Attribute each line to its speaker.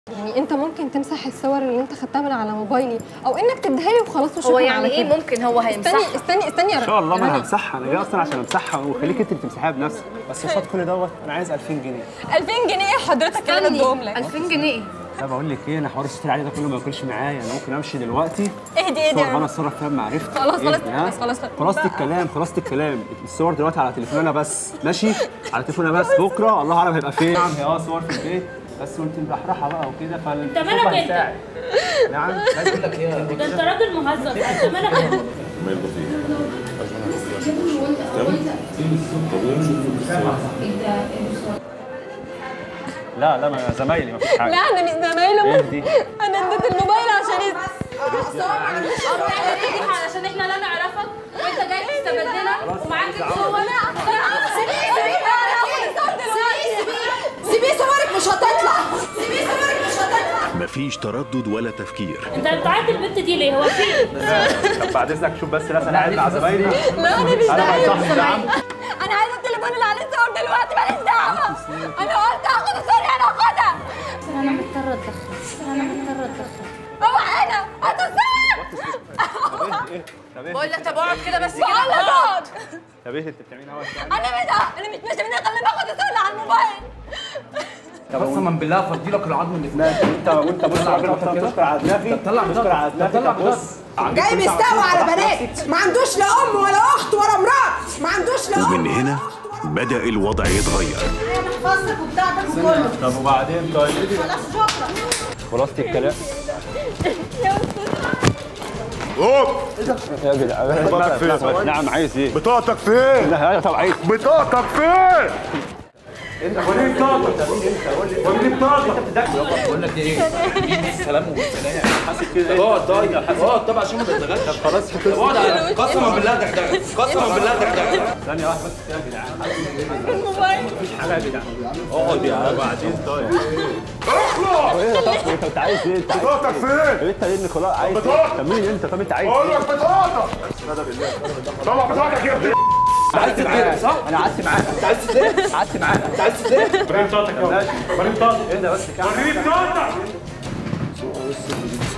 Speaker 1: يعني انت ممكن تمسح الصور اللي انت خدتها من على موبايلي او انك تديها لي وخلاص وشكرا
Speaker 2: هو
Speaker 1: على
Speaker 2: يعني ايه
Speaker 1: كده.
Speaker 2: ممكن هو
Speaker 1: استني
Speaker 2: هيمسحها
Speaker 1: استني استني يا
Speaker 3: ان شاء الله ما انا
Speaker 1: رنا.
Speaker 3: همسحها انا جاي اصلا عشان امسحها وخليك انت اللي تمسحيها بنفسك بس قصاد كل دوت انا عايز 2000 جنيه
Speaker 1: 2000 جنيه ايه حضرتك اللي بديهم لك
Speaker 2: 2000 جنيه
Speaker 3: لا بقول لك ايه انا حوار الستير العالي ده كله ما ياكلش معايا انا ممكن امشي دلوقتي
Speaker 1: اهدي اهدي
Speaker 3: صور
Speaker 1: يا
Speaker 3: انا
Speaker 1: رنا.
Speaker 3: اتصرف فيها بمعرفتي
Speaker 1: خلاص، خلاص،
Speaker 3: اهدي، ها؟
Speaker 1: خلاص، خلاص.
Speaker 3: خلاصة الكلام خلاصة الكلام الصور دلوقتي على تليفوني انا بس ماشي على تليفوني أنا بس بكره الله اعلم هيبقى فين نعم هي اه صور في البيت بس وانت مرحرحه بقى وكده فال
Speaker 4: انت مالك انت؟
Speaker 3: نعم عايز اقول لك ايه
Speaker 4: ده انت راجل مهذب انت مالك انت؟
Speaker 3: لا لا ما زمايلي ما فيش حاجه
Speaker 1: لا انا مش زمايله
Speaker 3: اهدي
Speaker 1: انا اديت الموبايل عشان يس-
Speaker 4: علشان احنا لا نعرفك وانت جاي تستبدلنا ومعاك الصور
Speaker 5: سيبيه صورك مش هتطلع سيبيه صورك مش هتطلع
Speaker 6: مفيش تردد ولا تفكير
Speaker 4: انت بتعدي البنت دي ليه هو في
Speaker 3: طب بعد اذنك شوف بس لا انا قاعد مع زمايلي
Speaker 1: لا انا مش
Speaker 3: انا
Speaker 1: زمايله
Speaker 3: صاحبي نعم
Speaker 1: انا عايزه التليفون اللي عليه الصور دلوقتي ماليش دعوه انا قلت هاخد الصور انا هاخدها
Speaker 4: انا مضطره اتدخل انا مضطره اتدخل
Speaker 1: هو انا هات الصور
Speaker 3: طب ايه
Speaker 2: بقول لك طب اقعد كده بس
Speaker 1: بقول لك
Speaker 2: كده
Speaker 1: اقعد
Speaker 3: طب ايه انت بتعملي هوا
Speaker 1: انا مش انا مش ماشيه من خليني باخد الصور اللي على الموبايل
Speaker 7: قسما بالله فضي لك العظم اللي في دماغك
Speaker 3: انت وانت بص على الراجل تشكر على دماغي
Speaker 7: طلع
Speaker 3: تشكر على دماغي
Speaker 7: طلع
Speaker 3: طب بص
Speaker 5: جاي بيستوى على بنات ما عندوش لا ام ولا اخت ولا مرات ما عندوش لا ام
Speaker 6: ومن هنا بدأ الوضع يتغير
Speaker 5: محفظتك وبتاعتك وكله
Speaker 3: طب وبعدين طيب
Speaker 5: خلاص شكرا
Speaker 3: خلاصة الكلام
Speaker 8: اوب
Speaker 3: يا جدع
Speaker 8: بطاقتك فين؟
Speaker 3: نعم عايز ايه؟
Speaker 8: بطاقتك فين؟
Speaker 3: لا طب عايز
Speaker 8: بطاقتك فين؟
Speaker 3: وريني بطاقتك وريني بطاقتك
Speaker 7: بقول لك ايه السلام والسلام
Speaker 3: حاسس كده ايه؟
Speaker 7: اقعد طيب اقعد طبعا عشان ما تتغش
Speaker 3: خلاص
Speaker 7: اقعد على- قسما بالله دغدغه قسما بالله دغدغه
Speaker 3: ثانية واحدة بس كده يا جدعان
Speaker 1: الموبايل
Speaker 3: مفيش حاجة يا جدعان اقعد يا عم بعدين طيب
Speaker 8: اخلع
Speaker 3: ايه يا طب انت انت عايز ايه؟ انت عايز
Speaker 8: بطاقتك فين؟
Speaker 3: انت ايه خلاص عايز ايه؟
Speaker 8: بطاقتك.
Speaker 3: طب مين انت؟ طب انت عايز
Speaker 8: بقول
Speaker 3: ايه؟
Speaker 8: لك بطاقتك طلع بطاقتك يا ابني
Speaker 7: عايز تتضرب صح؟
Speaker 3: انا قعدت معاك
Speaker 7: انت عايز تتضرب؟
Speaker 3: قعدت معاك
Speaker 7: انت عايز تتضرب؟
Speaker 3: وريني بطاقتك يا وريني بطاقتك ايه ده بس كده
Speaker 8: وريني بطاقتك